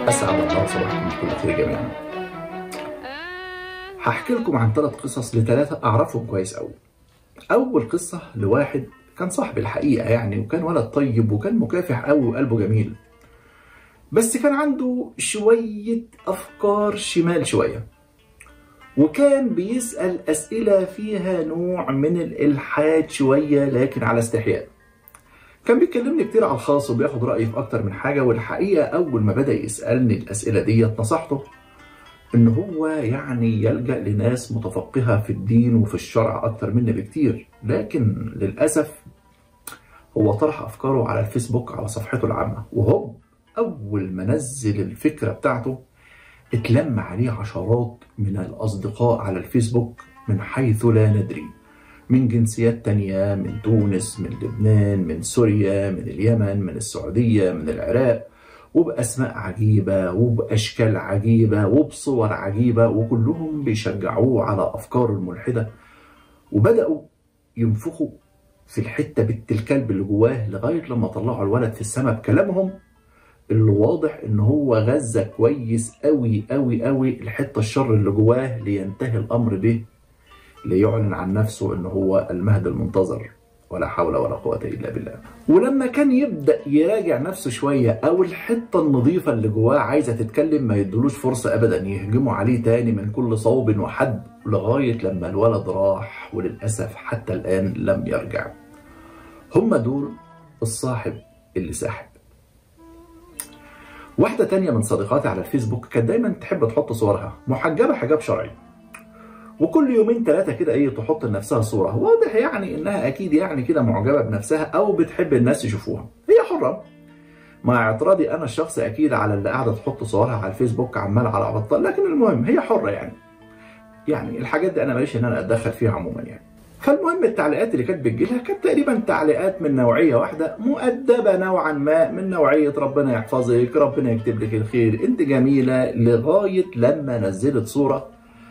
أسعد الله صباحكم بكل خير جميعا هحكي لكم عن ثلاث قصص لثلاثة أعرفهم كويس أوي أول قصة لواحد كان صاحب الحقيقة يعني وكان ولد طيب وكان مكافح أوي وقلبه جميل بس كان عنده شوية أفكار شمال شوية وكان بيسأل أسئلة فيها نوع من الإلحاد شوية لكن على استحياء كان بيكلمني كتير على الخاص وبياخد رأيي في أكتر من حاجة والحقيقة أول ما بدأ يسألني الأسئلة ديت نصحته إن هو يعني يلجأ لناس متفقهة في الدين وفي الشرع أكتر مني بكتير لكن للأسف هو طرح أفكاره على الفيسبوك على صفحته العامة وهو أول ما نزل الفكرة بتاعته اتلم عليه عشرات من الأصدقاء على الفيسبوك من حيث لا ندري من جنسيات تانية من تونس من لبنان من سوريا من اليمن من السعودية من العراق وبأسماء عجيبة وبأشكال عجيبة وبصور عجيبة وكلهم بيشجعوه على أفكاره الملحدة وبدأوا ينفخوا في الحتة بنت الكلب اللي جواه لغاية لما طلعوا الولد في السماء بكلامهم اللي واضح ان هو غذى كويس قوي قوي قوي الحته الشر اللي جواه لينتهي الامر به ليعلن عن نفسه ان هو المهد المنتظر ولا حول ولا قوة إلا بالله ولما كان يبدأ يراجع نفسه شوية أو الحتة النظيفة اللي جواه عايزة تتكلم ما يدلوش فرصة أبدا يهجموا عليه تاني من كل صوب وحد لغاية لما الولد راح وللأسف حتى الآن لم يرجع هم دول الصاحب اللي ساحب واحدة تانية من صديقاتي على الفيسبوك كانت دايما تحب تحط صورها محجبة حجاب شرعي وكل يومين ثلاثة كده ايه تحط لنفسها صورة واضح يعني انها اكيد يعني كده معجبة بنفسها او بتحب الناس يشوفوها هي حرة مع اعتراضي انا الشخص اكيد على اللي قاعدة تحط صورها على الفيسبوك عمال على بطال لكن المهم هي حرة يعني يعني الحاجات دي انا ماليش ان انا اتدخل فيها عموما يعني فالمهم التعليقات اللي كانت بتجيلها كانت تقريبا تعليقات من نوعيه واحده مؤدبه نوعا ما من نوعيه ربنا يحفظك ربنا يكتب لك الخير انت جميله لغايه لما نزلت صوره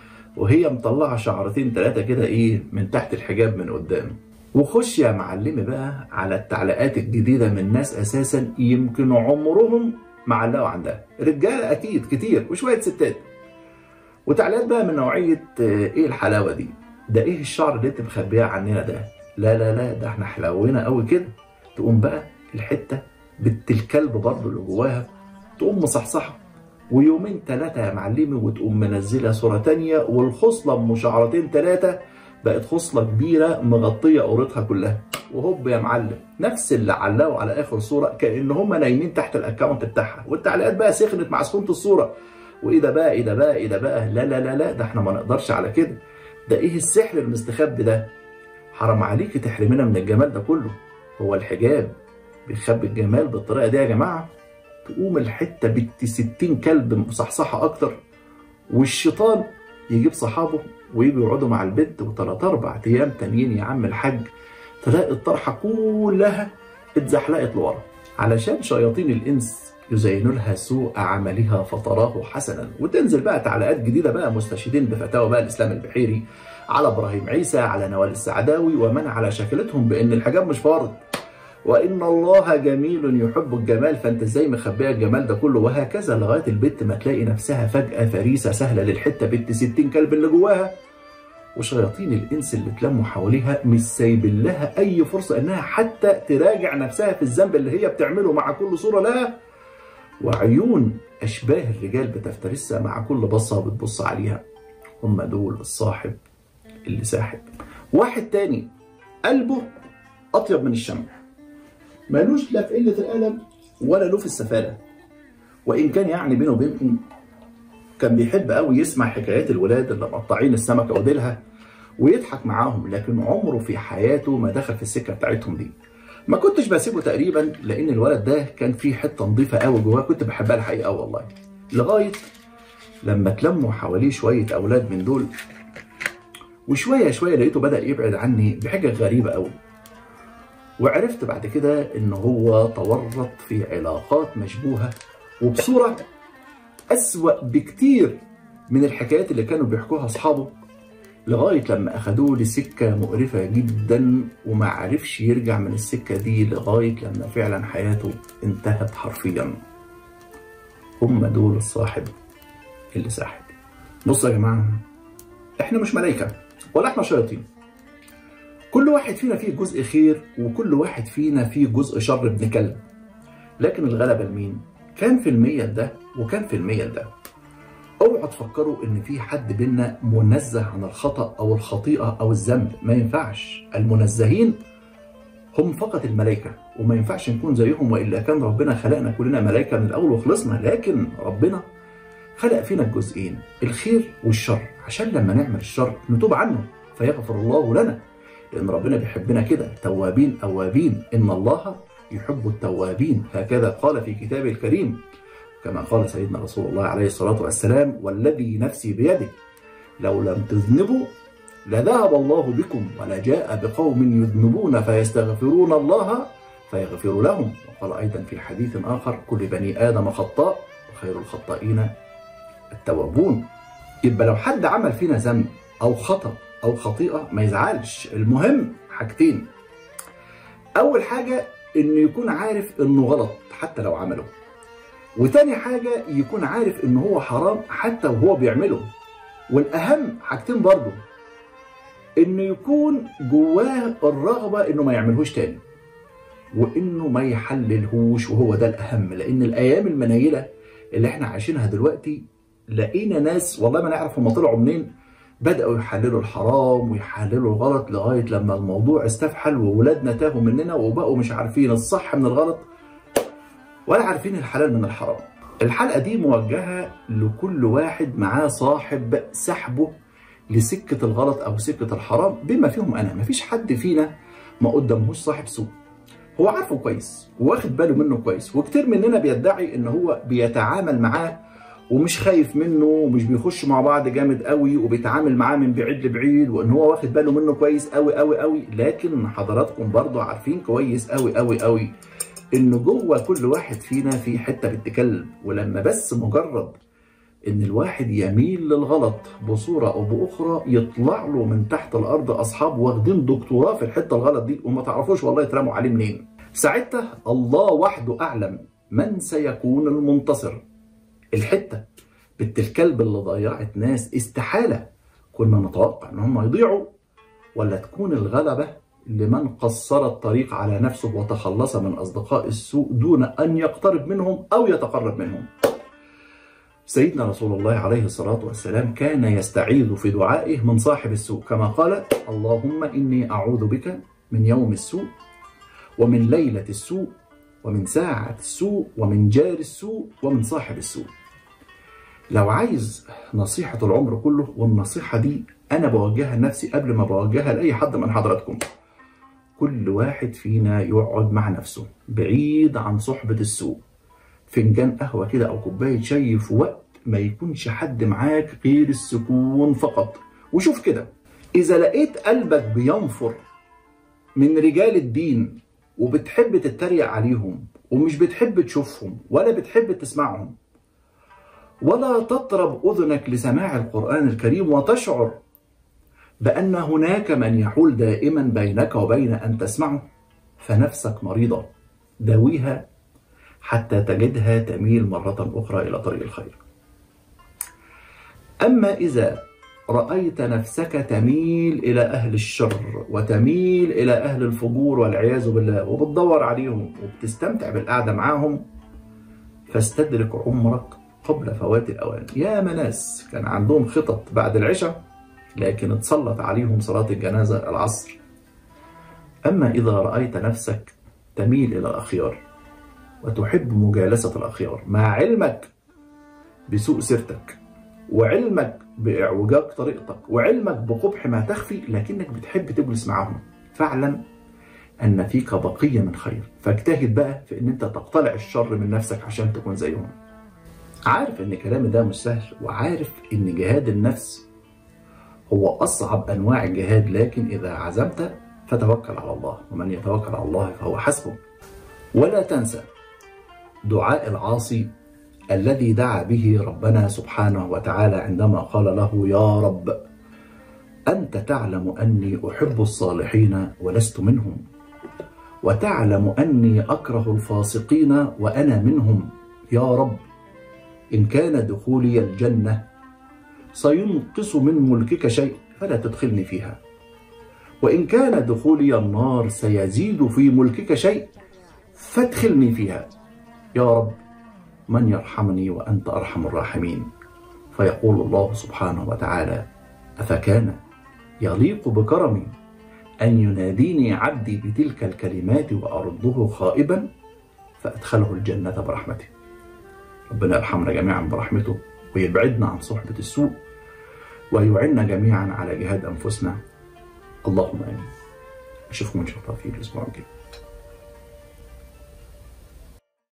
وهي مطلعه شعرتين ثلاثه كده ايه من تحت الحجاب من قدام وخش يا معلمي بقى على التعليقات الجديده من ناس اساسا يمكن عمرهم ما علقوا عندها رجاله اكيد كتير وشويه ستات وتعليقات بقى من نوعيه ايه الحلاوه دي ده ايه الشعر اللي انت مخبيه عننا ده لا لا لا ده احنا حلوينا قوي كده تقوم بقى الحته بنت الكلب برضه اللي جواها تقوم مصحصحه ويومين ثلاثه يا معلمي وتقوم منزله صوره تانية والخصله ام شعرتين ثلاثه بقت خصله كبيره مغطيه قورتها كلها وهوب يا معلم نفس اللي علقوا على اخر صوره كان هم نايمين تحت الاكونت بتاعها والتعليقات بقى سخنت مع سخونه الصوره وايه ده بقى ايه ده بقى ايه ده بقى لا لا لا لا ده احنا ما نقدرش على كده ده ايه السحر المستخبي ده حرام عليك تحرمنا من الجمال ده كله هو الحجاب بيخبي الجمال بالطريقه دي يا جماعه تقوم الحته بنت 60 كلب مصحصحه اكتر والشيطان يجيب صحابه ويجوا يقعدوا مع البنت وثلاث اربع ايام تانيين يا عم الحاج تلاقي الطرحه كلها اتزحلقت لورا علشان شياطين الانس يزينوا لها سوء عملها فتراه حسنا وتنزل بقى تعليقات جديده بقى مستشهدين بفتاوى بقى الاسلام البحيري على ابراهيم عيسى على نوال السعداوي ومن على شكلتهم بان الحجاب مش فرض وان الله جميل يحب الجمال فانت ازاي مخبيه الجمال ده كله وهكذا لغايه البت ما تلاقي نفسها فجاه فريسه سهله للحته بنت 60 كلب اللي جواها وشياطين الانس اللي اتلموا حواليها مش سايبين لها اي فرصه انها حتى تراجع نفسها في الذنب اللي هي بتعمله مع كل صوره لها وعيون أشباه الرجال بتفترسها مع كل بصة بتبص عليها هم دول الصاحب اللي ساحب واحد تاني قلبه أطيب من الشمع مالوش لا في قلة الألم ولا له في السفالة وإن كان يعني بينه وبينهم كان بيحب قوي يسمع حكايات الولاد اللي مقطعين السمكة وديلها ويضحك معاهم لكن عمره في حياته ما دخل في السكة بتاعتهم دي ما كنتش بسيبه تقريبا لان الولد ده كان فيه حته نظيفه قوي جواه كنت بحبها الحقيقه والله لغايه لما اتلموا حواليه شويه اولاد من دول وشويه شويه لقيته بدا يبعد عني بحاجه غريبه قوي وعرفت بعد كده ان هو تورط في علاقات مشبوهه وبصوره اسوا بكتير من الحكايات اللي كانوا بيحكوها اصحابه لغاية لما أخدوه لسكة مقرفة جدا وما عرفش يرجع من السكة دي لغاية لما فعلا حياته انتهت حرفيا هم دول الصاحب اللي ساحب بصوا يا جماعة احنا مش ملايكة ولا احنا شياطين كل واحد فينا فيه جزء خير وكل واحد فينا فيه جزء شر ابن كلب لكن الغلبة لمين؟ كان في المية ده وكان في المية ده اوعوا تفكروا ان في حد بينا منزه عن الخطأ او الخطيئة او الذنب ما ينفعش المنزهين هم فقط الملائكة وما ينفعش نكون زيهم وإلا كان ربنا خلقنا كلنا ملائكة من الأول وخلصنا لكن ربنا خلق فينا الجزئين الخير والشر عشان لما نعمل الشر نتوب عنه فيغفر الله لنا لأن ربنا بيحبنا كده توابين أوابين إن الله يحب التوابين هكذا قال في كتابه الكريم كما قال سيدنا رسول الله عليه الصلاة والسلام والذي نفسي بيده لو لم تذنبوا لذهب الله بكم ولجاء بقوم يذنبون فيستغفرون الله فيغفر لهم وقال أيضا في حديث آخر كل بني آدم خطاء وخير الخطائين التوابون يبقى لو حد عمل فينا ذنب أو خطأ أو خطيئة ما يزعلش المهم حاجتين أول حاجة إنه يكون عارف إنه غلط حتى لو عمله وتاني حاجة يكون عارف إنه هو حرام حتى وهو بيعمله والأهم حاجتين برضه انه يكون جواه الرغبه انه ما يعملهوش تاني وانه ما يحللهوش وهو ده الاهم لان الايام المنيله اللي احنا عايشينها دلوقتي لقينا ناس والله ما نعرف هم طلعوا منين بداوا يحللوا الحرام ويحللوا الغلط لغايه لما الموضوع استفحل وولادنا تاهوا مننا وبقوا مش عارفين الصح من الغلط ولا عارفين الحلال من الحرام الحلقه دي موجهه لكل واحد معاه صاحب سحبه لسكة الغلط أو سكة الحرام بما فيهم أنا مفيش حد فينا ما قدامهوش صاحب سوء هو عارفه كويس واخد باله منه كويس وكتير مننا بيدعي ان هو بيتعامل معاه ومش خايف منه ومش بيخش مع بعض جامد قوي وبيتعامل معاه من بعيد لبعيد وان هو واخد باله منه كويس قوي قوي قوي لكن حضراتكم برضو عارفين كويس قوي قوي قوي ان جوه كل واحد فينا في حته بتتكلم ولما بس مجرد ان الواحد يميل للغلط بصوره او باخرى يطلع له من تحت الارض اصحاب واخدين دكتوراه في الحته الغلط دي وما تعرفوش والله يترموا عليه منين ساعتها الله وحده اعلم من سيكون المنتصر الحته بنت الكلب اللي ضيعت ناس استحاله كنا نتوقع ان هم يضيعوا ولا تكون الغلبه لمن قصر الطريق على نفسه وتخلص من اصدقاء السوء دون ان يقترب منهم او يتقرب منهم سيدنا رسول الله عليه الصلاة والسلام كان يستعيذ في دعائه من صاحب السوء كما قال اللهم إني أعوذ بك من يوم السوء ومن ليلة السوء ومن ساعة السوء ومن جار السوء ومن صاحب السوء لو عايز نصيحة العمر كله والنصيحة دي أنا بوجهها لنفسي قبل ما بوجهها لأي حد من حضراتكم كل واحد فينا يقعد مع نفسه بعيد عن صحبة السوء فنجان قهوة كده أو كوباية شاي في وقت ما يكونش حد معاك غير السكون فقط وشوف كده إذا لقيت قلبك بينفر من رجال الدين وبتحب تتريق عليهم ومش بتحب تشوفهم ولا بتحب تسمعهم ولا تطرب أذنك لسماع القرآن الكريم وتشعر بأن هناك من يحول دائما بينك وبين أن تسمعه فنفسك مريضة داويها حتى تجدها تميل مرة أخرى إلى طريق الخير. أما إذا رأيت نفسك تميل إلى أهل الشر وتميل إلى أهل الفجور والعياذ بالله وبتدور عليهم وبتستمتع بالقعدة معاهم فاستدرك عمرك قبل فوات الأوان يا ناس كان عندهم خطط بعد العشاء لكن اتسلط عليهم صلاة الجنازة العصر أما إذا رأيت نفسك تميل إلى الأخيار وتحب مجالسة الأخيار مع علمك بسوء سيرتك وعلمك بإعوجاج طريقتك وعلمك بقبح ما تخفي لكنك بتحب تجلس معهم فاعلم أن فيك بقية من خير فاجتهد بقى في أن أنت تقتلع الشر من نفسك عشان تكون زيهم عارف أن كلامي ده مش سهل وعارف أن جهاد النفس هو أصعب أنواع الجهاد لكن إذا عزمت فتوكل على الله ومن يتوكل على الله فهو حسبه ولا تنسى دعاء العاصي الذي دعا به ربنا سبحانه وتعالى عندما قال له يا رب أنت تعلم أني أحب الصالحين ولست منهم وتعلم أني أكره الفاسقين وأنا منهم يا رب إن كان دخولي الجنة سينقص من ملكك شيء فلا تدخلني فيها وإن كان دخولي النار سيزيد في ملكك شيء فادخلني فيها يا رب من يرحمني وأنت أرحم الراحمين فيقول الله سبحانه وتعالى أفكان يليق بكرمي أن يناديني عبدي بتلك الكلمات وأرده خائبا فأدخله الجنة برحمته ربنا يرحمنا جميعا برحمته ويبعدنا عن صحبة السوء ويعنا جميعا على جهاد أنفسنا اللهم آمين أشوفكم إن شاء الله في الأسبوع الجاي